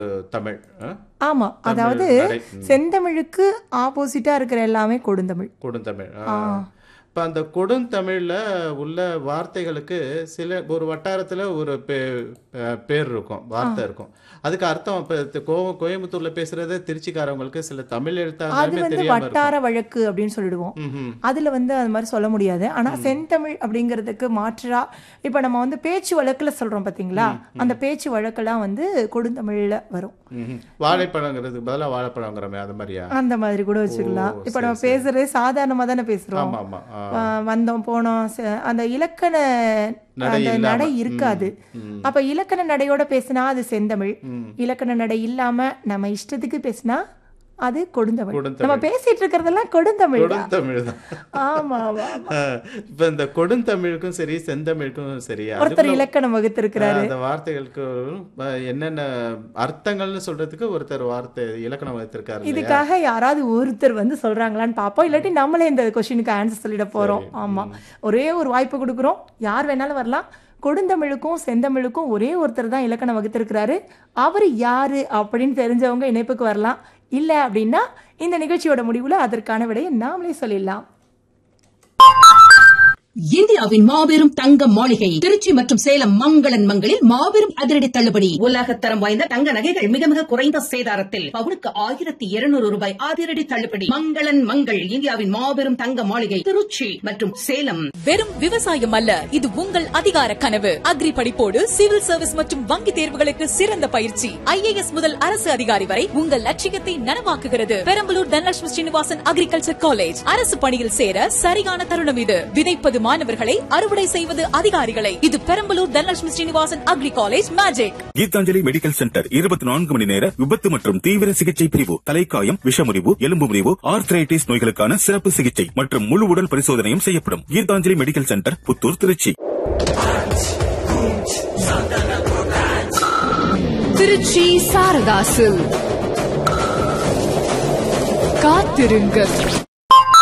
தமிழ் ஆ? ஆமா அதாவது நடை, ம். செந்தமிழுக்கு ஆப்போசிட்டா இருக்கிற எல்லாமே கொடுந்தமிழ் கொடுந்தமிழ் இப்போ அந்த கொடுந்தமிழில் உள்ள வார்த்தைகளுக்கு சில ஒரு வட்டாரத்தில் ஒரு பே அஹ் பேர் இருக்கும் வார்த்தை இருக்கும் அதுக்கு அர்த்தம் இப்போ கோ கோயம்புத்தூரில் பேசுகிறத திருச்சிக்காரவங்களுக்கு சில தமிழ் அது எழுத்தாளருமே வந்து தெரியாமல் இருக்கும் வட்டார வழக்கு அப்படின்னு சொல்லிடுவோம் ம்ஹும். அதுல வந்து அது மாதிரி சொல்ல முடியாது ஆனா செந்தமிழ் அப்படிங்கிறதுக்கு மாற்றா இப்ப நம்ம வந்து பேச்சு வழக்குல சொல்றோம் பாத்தீங்களா அந்த பேச்சு வழக்கெல்லாம் வந்து கொடுந்தமிழ்ல வரும் ம்ஹும். வாழைப்பழங்கிறதுக்கு பதிலாக வாழைப்பழங்கிறமே அது மாதிரியா அந்த மாதிரி கூட வச்சுக்கலாம் ஓ, இப்ப நம்ம பேசுறதே சாதாரணமா தானே பேசுறோம் ஆமாம் ஆமாம் ஆ. ஆ, வந்தோம் போனோம் ச- அந்த இலக்கண நடை அந்த இல்லாம. நடை இருக்காது ம். அப்ப இலக்கண நடையோட பேசினா அது செந்தமிழ் ம். இலக்கண நடை இல்லாம நம்ம இஷ்டத்துக்கு பேசினா அது கொடுந்தமிழ் கொடுந்தமிழ். நம்ம பேசிட்டு இருக்கிறதெல்லாம் கொடுந்தமிழ் தான். கொடுந்தமிழ் தான் ஆமா ஆமா ஆமா. இப்போ இந்த கொடுந்தமிழுக்கும் சரி செந்தமிழுக்கும் சரி ஒருத்தர் அதுக்குள்ள இலக்கணம் வகுத்திருக்கிறாரு அந்த வார்த்தைகளுக்கு அஹ், என்னென்ன அர்த்தங்கள்னு சொல்றதுக்கு ஒருத்தர் வார்த்தை இலக்கணம் வைத்திருக்காரு இல்லையா? இதுக்காக யாராவது ஒருத்தர் வந்து சொல்றாங்களான்னு பார்ப்போம் இல்லாட்டி நம்மளே இந்த கொஸ்டினுக்கு ஆன்சர் சொல்லிட போறோம் ஆமா ஒரே ஒரு வாய்ப்பு கொடுக்குறோம் யார் வேணாலும் வரலாம் கொடுந்தமிழுக்கும் செந்தமிழுக்கும் ஒரே ஒருத்தர் தான் இலக்கணம் வகுத்திருக்கிறாரு அவர் யாரு அப்படின்னு தெரிஞ்சவங்க இணைப்புக்கு வரலாம் இல்ல அப்படின்னா இந்த நிகழ்ச்சியோட முடிவுல அதற்கான விடையை நாமளே சொல்லிடலாம் இந்தியாவின் மாபெரும் தங்க மாளிகை திருச்சி மற்றும் சேலம் மங்களன் மங்களில் மாபெரும் அதிரடி தள்ளுபடி உலகத்தரம் வாய்ந்த தங்க நகைகள் மிக மிக குறைந்த சேதாரத்தில் பவுனுக்கு ஆயிரத்தி இருநூறு ரூபாய் அதிரடி தள்ளுபடி மங்களன் மங்கள் இந்தியாவின் மாபெரும் தங்க மாளிகை திருச்சி மற்றும் சேலம் வெறும் விவசாயம் அல்ல இது உங்கள் அதிகார கனவு அக்ரி படிப்போடு சிவில் சர்வீஸ் மற்றும் வங்கி தேர்வுகளுக்கு சிறந்த பயிற்சி ஐஏஎஸ் முதல் அரசு அதிகாரி வரை உங்கள் லட்சியத்தை நனவாக்குகிறது பெரம்பலூர் தனலட்சுமி ஸ்ரீனிவாசன் அக்ரிகல்ச்சர் காலேஜ் அரசு பணியில் சேர சரியான தருணம் இது விதைப்பது மாணவர்களை அறுவடை செய்வது அதிகாரிகளை இது Perambalur Dhanalakshmi Srinivasan agri college magic Geethanjali medical centre இருபத்தி நான்கு மணி நேர விபத்து மற்றும் தீவிர சிகிச்சை பிரிவு தலைக்காயம் விஷமுறிவு எலும்பு முறிவு ஆர்த்ரைட்டிஸ் நோய்களுக்கான சிறப்பு சிகிச்சை மற்றும் முழு உடல் பரிசோதனையும் செய்யப்படும் கீதாஞ்சலி மெடிக்கல் சென்டர் புத்தூர் திருச்சி திருச்சி சாரதாசு காத்திருங்கள்